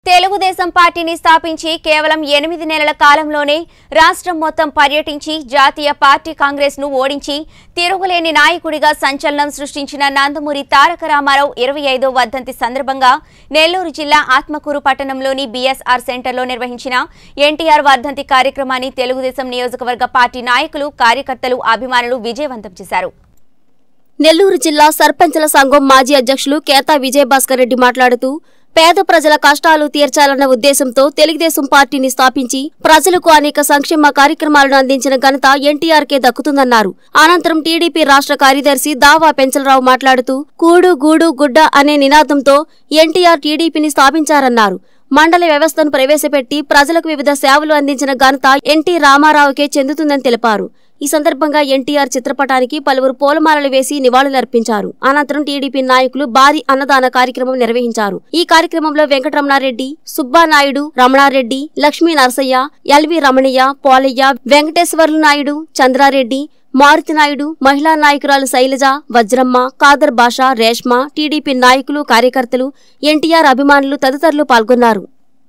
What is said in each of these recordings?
తెలుగుదేశం పార్టీని స్థాపించి కేవలం ఎనిమిది నెలల కాలంలోనే రాష్ట్రం మొత్తం పర్యటించి జాతీయ పార్టీ కాంగ్రెస్ ను ఓడించి తిరుగులేని నాయకుడిగా సంచలనం సృష్టించిన నందమూరి తారక రామారావు ఇరవై ఐదో వర్ధంతి సందర్భంగా నెల్లూరు జిల్లా ఆత్మకూరు పట్టణంలోని బీఎస్ఆర్ సెంటర్లో నిర్వహించిన ఎన్టీఆర్ వర్ధంతి కార్యక్రమాన్ని తెలుగుదేశం నియోజకవర్గ పార్టీ నాయకులు కార్యకర్తలు అభిమానులు విజయవంతం చేశారు నెల్లూరు జిల్లా సర్పంచుల సంఘం మాజీ అధ్యక్షులు కేతా విజయభాస్కర్ రెడ్డి మాట్లాడుతూ పేద ప్రజల కష్టాలు తీర్చాలన్న ఉద్దేశంతో తెలుగుదేశం పార్టీని స్థాపించి ప్రజలకు అనేక సంక్షేమ కార్యక్రమాలను అందించిన ఘనత ఎన్టీఆర్కే దక్కుతుందన్నారు అనంతరం టీడీపీ రాష్ట్ర కార్యదర్శి దావా పెంచలరావు మాట్లాడుతూ కూడు గూడు గుడ్డ అనే నినాదంతో ఎన్టీఆర్ టీడీపీని స్థాపించారన్నారు మండల వ్యవస్థను ప్రవేశపెట్టి ప్రజలకు వివిధ సేవలు అందించిన ఘనత ఎన్టీ రామారావుకే చెందుతుందని తెలిపారు ఈ సందర్భంగా ఎన్టీఆర్ చిత్రపటానికి పలువురు పూలమాలలు వేసి నివాళులర్పించారు అనంతరం టీడీపీ నాయకులు భారీ అన్నదాన కార్యక్రమం నిర్వహించారు ఈ కార్యక్రమంలో వెంకటరమణారెడ్డి సుబ్బానాయుడు రమణారెడ్డి లక్ష్మీ నరసయ్య ఎల్వి రమణయ్య పోలయ్య వెంకటేశ్వర్లు నాయుడు చంద్రారెడ్డి మారుతి నాయుడు మహిళా నాయకురాలు శైలజ వజ్రమ్మ కాదర్ బాషా రేష్మ టీడీపీ నాయకులు కార్యకర్తలు ఎన్టీఆర్ అభిమానులు తదితరులు పాల్గొన్నారు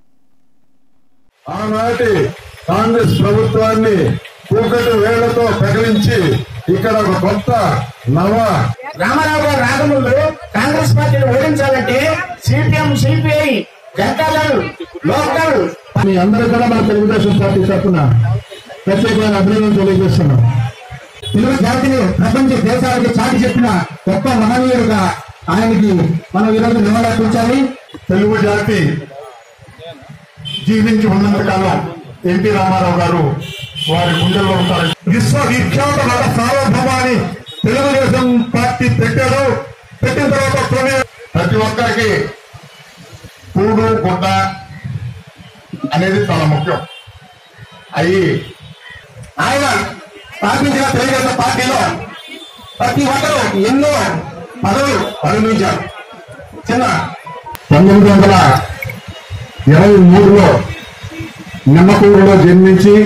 ఆనాటి కాంగ్రెస్ ప్రభుత్వాన్ని కూకటి వేళ్లతో ప్రకటించి ఇక్కడ ఒక కొత్త నవ రామారావు గారు రాకముందు కాంగ్రెస్ పార్టీని ఓడించాలంటే సిపిఎం సిపిఐ జనతాదళ్ లోకల్ మీ అందరూ కూడా మన తెలుగుదేశం పార్టీ తరఫున ప్రత్యేకమైన అభినందనలు తెలియజేస్తున్నాం తెలుగు జాతిని ప్రపంచ దేశాలకు చాటి చెప్పిన గొప్ప మహనీయుడుగా ఆయనకి మనం ఈరోజు నివాళులర్పించాలి తెలుగు జాతి జీవించి ఉన్నంత కాలం ఎన్టీ రామారావు గారు వారి గుండెల్లో ఉంటారు విశ్వవిఖ్యాత నట సార్వభౌమాన్ని తెలుగుదేశం పార్టీ పెట్టారు పెట్టిన తర్వాత కొన్ని ప్రతి ఒక్కరికి కూడు గుడ్డ అనేది చాలా ముఖ్యం అయ్యి ఆయన స్థాపించిన తెలుగుదేశం పార్టీలో ప్రతి ఒక్కరూ ఎన్నో పదవులు పరిగణించారు చిన్న పంతొమ్మిది వందల ఇరవై మూడులో నిమ్మకూరులో జన్మించి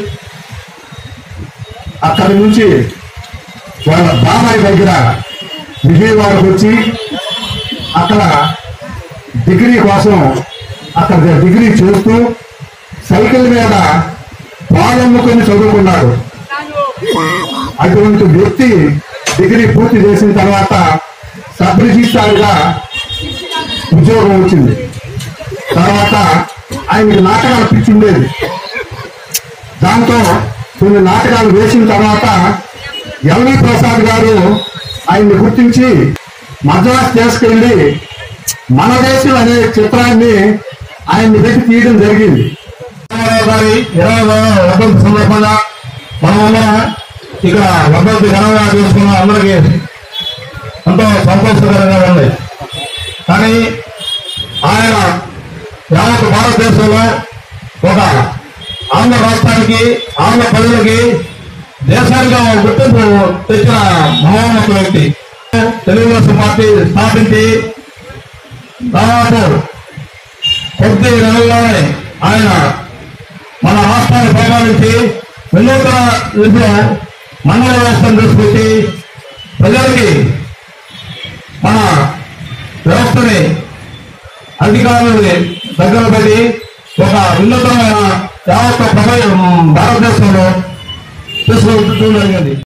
అక్కడి నుంచి వాళ్ళ బాబాయ్ దగ్గర విజయవాడకు వచ్చి అక్కడ డిగ్రీ కోసం అక్కడ డిగ్రీ చేస్తూ సైకిల్ మీద పాలమ్ముకొని చదువుకున్నాడు అటువంటి వ్యక్తి డిగ్రీ పూర్తి చేసిన తర్వాత సబ్ రిజిస్ట్రార్గా ఉద్యోగం వచ్చింది తర్వాత ఆయనకి నాటకాలు పిచ్చి ఉండేది దాంతో కొన్ని నాటకాలు వేసిన తర్వాత ఎల్వి ప్రసాద్ గారు ఆయన్ని గుర్తించి మద్రాసు తీసుకెళ్లి మన దేశం అనే చిత్రాన్ని ఆయన్ని పెట్టి తీయడం జరిగింది రామారావు గారి ఇరవై వర్ధంతి సందర్భంగా మనమందరం ఇక్కడ వర్ధంతి ఘనంగా చేసుకున్న అందరికీ ఎంతో సంతోషకరంగా ఉంది కానీ ఆయన యావత్ భారతదేశంలో ఒక ఆంధ్ర రాష్ట్రానికి ఆంధ్ర ప్రజలకి దేశానికి ఒక గుర్తింపు తెచ్చిన మహోన్నత వ్యక్తి తెలుగుదేశం పార్టీ స్థాపించి దాదాపు కొద్ది నెలల్లోనే ఆయన మన రాష్ట్రాన్ని పరిపాలించి వినూతన రీతిలో మండల వ్యవస్థను తీసుకొచ్చి ప్రజలకి మన వ్యవస్థని అధికారులని దగ్గర పెట్టి ఒక ఉన్నతమైన యావత్ ప్రపంచ భారతదేశంలో తీసుకుంటూ జరిగింది